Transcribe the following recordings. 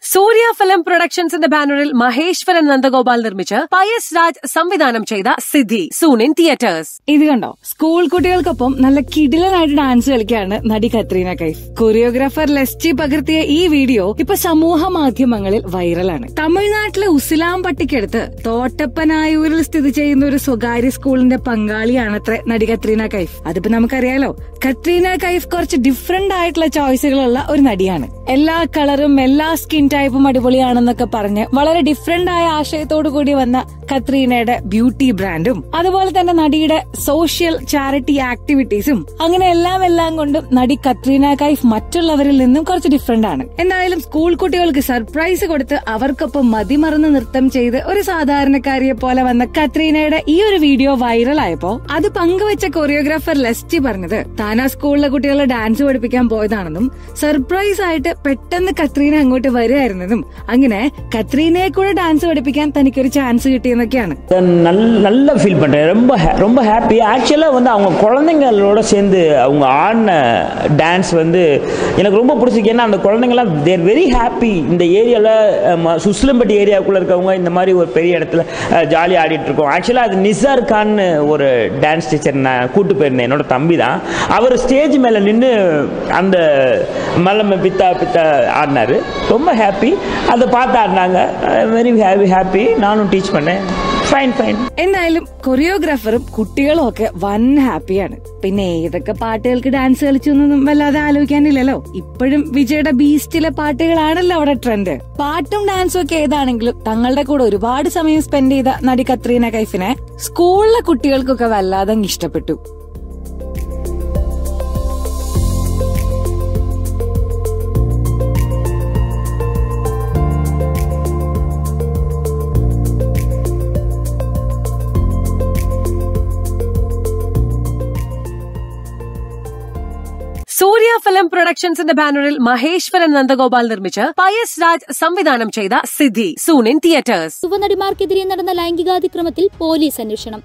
സൂര്യ film പ്രൊഡക്ഷൻസിന്റെ ബാനറിൽ മഹേശ്വരൻ നന്ദഗോപാൽ നിർമ്മിച്ച് പയസ് രാജ് സംവിധാനം ചെയ്ത സിദ്ധി സൂൺ ഇൻ തിയേറ്റേഴ്സ് ഇത് കണ്ടോ സ്കൂൾ കുട്ടികൾക്കൊപ്പം നല്ല കിടിലനായിട്ട് ഡാൻസ് കളിക്കുകയാണ് നടി കത്രീന കൈഫ് കൊറിയോഗ്രാഫർ ലെസ്റ്റി പകർത്തിയ ഈ വീഡിയോ ഇപ്പൊ സമൂഹ മാധ്യമങ്ങളിൽ വൈറലാണ് തമിഴ്നാട്ടിലെ ഉസിലാം പട്ടിക്കടുത്ത് തോട്ടപ്പനായൂരിൽ സ്ഥിതി ചെയ്യുന്ന ഒരു സ്വകാര്യ സ്കൂളിന്റെ പങ്കാളിയാണത്രേ നടി കത്രീന കൈഫ് അതിപ്പോ നമുക്കറിയാലോ കത്രീന കൈഫ് കുറച്ച് ഡിഫറെന്റ് ആയിട്ടുള്ള ചോയ്സുകളുള്ള ഒരു നടിയാണ് എല്ലാ കളറും എല്ലാ സ്കിൻ ടൈപ്പും അടിപൊളിയാണെന്നൊക്കെ പറഞ്ഞ് വളരെ ഡിഫറെന്റ് ആയ ആശയത്തോടു കൂടി വന്ന കത്രീനയുടെ ബ്യൂട്ടി ബ്രാൻഡും അതുപോലെ തന്നെ നടിയുടെ സോഷ്യൽ ചാരിറ്റി ആക്ടിവിറ്റീസും അങ്ങനെ എല്ലാം എല്ലാം കൊണ്ടും നടി കത്രീന കൈഫ് മറ്റുള്ളവരിൽ നിന്നും കുറച്ച് ഡിഫറെന്റ് ആണ് എന്തായാലും സ്കൂൾ കുട്ടികൾക്ക് സർപ്രൈസ് കൊടുത്ത് അവർക്കൊപ്പം മതിമറന്ന് നൃത്തം ചെയ്ത് ഒരു സാധാരണക്കാരിയെ പോലെ വന്ന കത്രീനയുടെ ഈ ഒരു വീഡിയോ വൈറലായപ്പോ അത് പങ്കുവച്ച കൊറിയോഗ്രാഫർ ലെസ്റ്റി പറഞ്ഞത് താൻ ആ സ്കൂളിലെ കുട്ടികളെ ഡാൻസ് പഠിപ്പിക്കാൻ പോയതാണെന്നും സർപ്രൈസ് ആയിട്ട് പെട്ടെന്ന് കത്രീന അങ്ങോട്ട് വരികയായിരുന്നെന്നും അങ്ങനെ കത്രീനയെ കൂടെ ഡാൻസ് പഠിപ്പിക്കാൻ തനിക്കൊരു ചാൻസ് കിട്ടിയെന്നൊക്കെയാണ് நல்ல நல்ல ஃபீல் பண்ணுறேன் ரொம்ப ha- ரொம்ப ஹாப்பி ஆக்சுவலாக வந்து அவங்க குழந்தைங்களோட சேர்ந்து அவங்க ஆடின டான்ஸ் வந்து எனக்கு ரொம்ப பிடிச்சிருக்கு ஏன்னா அந்த குழந்தைங்கலாம் தேர் வெரி ஹாப்பி இந்த ஏரியாவில் சுஸ்லம்பட்டி ஏரியாவுக்குள்ளே இருக்கவங்க இந்த மாதிரி ஒரு பெரிய இடத்துல ஜாலியாக ஆடிட்டு இருக்கோம் ஆக்சுவலாக அது நிசார் கான்னு ஒரு டான்ஸ் டீச்சர் நான் கூட்டு போயிருந்தேன் என்னோட தம்பி தான் அவர் ஸ்டேஜ் மேலே நின்று அந்த மல்லம பித்தா பித்தா ஆடினாரு ரொம்ப ஹாப்பி அதை பார்த்து ஆடினாங்க வெரி ஹாப்பி ஹாப்பி நானும் டீச் பண்ணேன் ഫൈൻ ഫൈൻ എന്തായാലും കൊറിയോഗ്രാഫറും കുട്ടികളും ഒക്കെ വൻ ഹാപ്പിയാണ് പിന്നെ ഏതൊക്കെ പാട്ടുകൾക്ക് ഡാൻസ് കളിച്ചു എന്നൊന്നും വല്ലാതെ ആലോചിക്കാനില്ലല്ലോ ഇപ്പോഴും വിജയുടെ ബീസ്റ്റിലെ പാട്ടുകളാണല്ലോ അവിടെ ട്രെൻഡ് പാട്ടും ഡാൻസും ഒക്കെ ഏതാണെങ്കിലും തങ്ങളുടെ കൂടെ ഒരുപാട് സമയം സ്പെൻഡ് ചെയ്ത നടി കത്രീന കൈഫിനെ സ്കൂളിലെ കുട്ടികൾക്കൊക്കെ വല്ലാതെ അങ്ങ് ഇഷ്ടപ്പെട്ടു സൂര്യ ഫിലിം പ്രൊഡക്ഷൻസിന്റെ ബാനറിൽ മഹേശ്വരൻ നന്ദഗോപാൽ നിർമ്മിച്ച് പയസ് രാജ് സംവിധാനം ചെയ്ത സിദ്ധി സൂൺ ഇൻ തിയേറ്റേഴ്സ് യുവനടിമാർക്കെതിരെ നടന്ന ലൈംഗികാതിക്രമത്തിൽ പോലീസ് അന്വേഷണം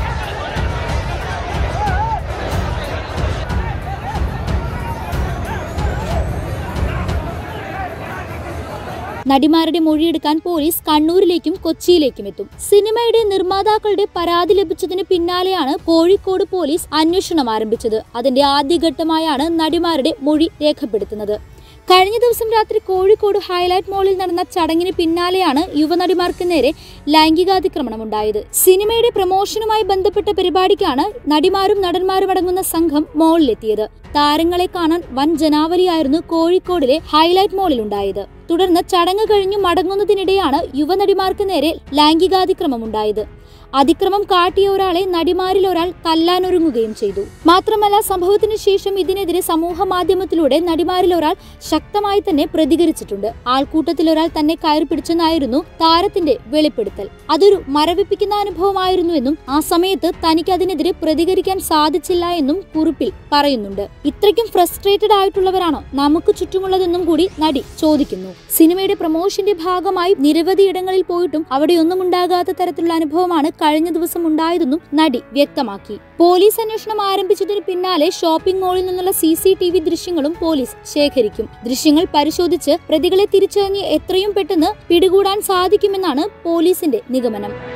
നടിമാരുടെ മൊഴിയെടുക്കാൻ പോലീസ് കണ്ണൂരിലേക്കും കൊച്ചിയിലേക്കും എത്തും സിനിമയുടെ നിർമ്മാതാക്കളുടെ പരാതി ലഭിച്ചതിന് പിന്നാലെയാണ് കോഴിക്കോട് പോലീസ് അന്വേഷണം ആരംഭിച്ചത് അതിന്റെ ആദ്യഘട്ടമായാണ് നടിമാരുടെ മൊഴി രേഖപ്പെടുത്തുന്നത് കഴിഞ്ഞ ദിവസം രാത്രി കോഴിക്കോട് ഹൈലൈറ്റ് മോളിൽ നടന്ന ചടങ്ങിന് പിന്നാലെയാണ് യുവനടിമാർക്ക് നേരെ ലൈംഗികാതിക്രമണം ഉണ്ടായത് സിനിമയുടെ പ്രമോഷനുമായി ബന്ധപ്പെട്ട പരിപാടിക്കാണ് നടിമാരും നടന്മാരും അടങ്ങുന്ന സംഘം മോളിലെത്തിയത് താരങ്ങളെ കാണാൻ വൻ ജനാവലിയായിരുന്നു കോഴിക്കോടിലെ ഹൈലൈറ്റ് മോളിൽ ഉണ്ടായത് തുടർന്ന് ചടങ്ങ് കഴിഞ്ഞു മടങ്ങുന്നതിനിടെയാണ് യുവനടിമാർക്ക് നേരെ ലൈംഗികാതിക്രമം ഉണ്ടായത് അതിക്രമം കാട്ടിയ ഒരാളെ നടിമാരിൽ ഒരാൾ തല്ലാനൊരുങ്ങുകയും ചെയ്തു മാത്രമല്ല സംഭവത്തിന് ശേഷം ഇതിനെതിരെ സമൂഹ മാധ്യമത്തിലൂടെ നടിമാരിൽ ഒരാൾ ശക്തമായി തന്നെ പ്രതികരിച്ചിട്ടുണ്ട് ആൾക്കൂട്ടത്തിൽ ഒരാൾ തന്നെ കയറി പിടിച്ചെന്നായിരുന്നു താരത്തിന്റെ വെളിപ്പെടുത്തൽ അതൊരു മരവിപ്പിക്കുന്ന അനുഭവമായിരുന്നുവെന്നും ആ സമയത്ത് തനിക്ക് അതിനെതിരെ പ്രതികരിക്കാൻ സാധിച്ചില്ല എന്നും കുറിപ്പിൽ പറയുന്നുണ്ട് ഇത്രയ്ക്കും ഫ്രസ്ട്രേറ്റഡ് ആയിട്ടുള്ളവരാണോ നമുക്ക് ചുറ്റുമുള്ളതെന്നും കൂടി നടി ചോദിക്കുന്നു സിനിമയുടെ പ്രൊമോഷന്റെ ഭാഗമായി നിരവധി ഇടങ്ങളിൽ പോയിട്ടും അവിടെയൊന്നും ഉണ്ടാകാത്ത തരത്തിലുള്ള അനുഭവമാണ് കഴിഞ്ഞ ദിവസം ഉണ്ടായതെന്നും നടി വ്യക്തമാക്കി പോലീസ് അന്വേഷണം ആരംഭിച്ചതിന് പിന്നാലെ ഷോപ്പിംഗ് മാളിൽ നിന്നുള്ള സി സി ടി വി ദൃശ്യങ്ങളും പോലീസ് ശേഖരിക്കും ദൃശ്യങ്ങൾ പരിശോധിച്ച് പ്രതികളെ തിരിച്ചറിഞ്ഞ് എത്രയും പെട്ടെന്ന് പിടികൂടാൻ സാധിക്കുമെന്നാണ് പോലീസിന്റെ നിഗമനം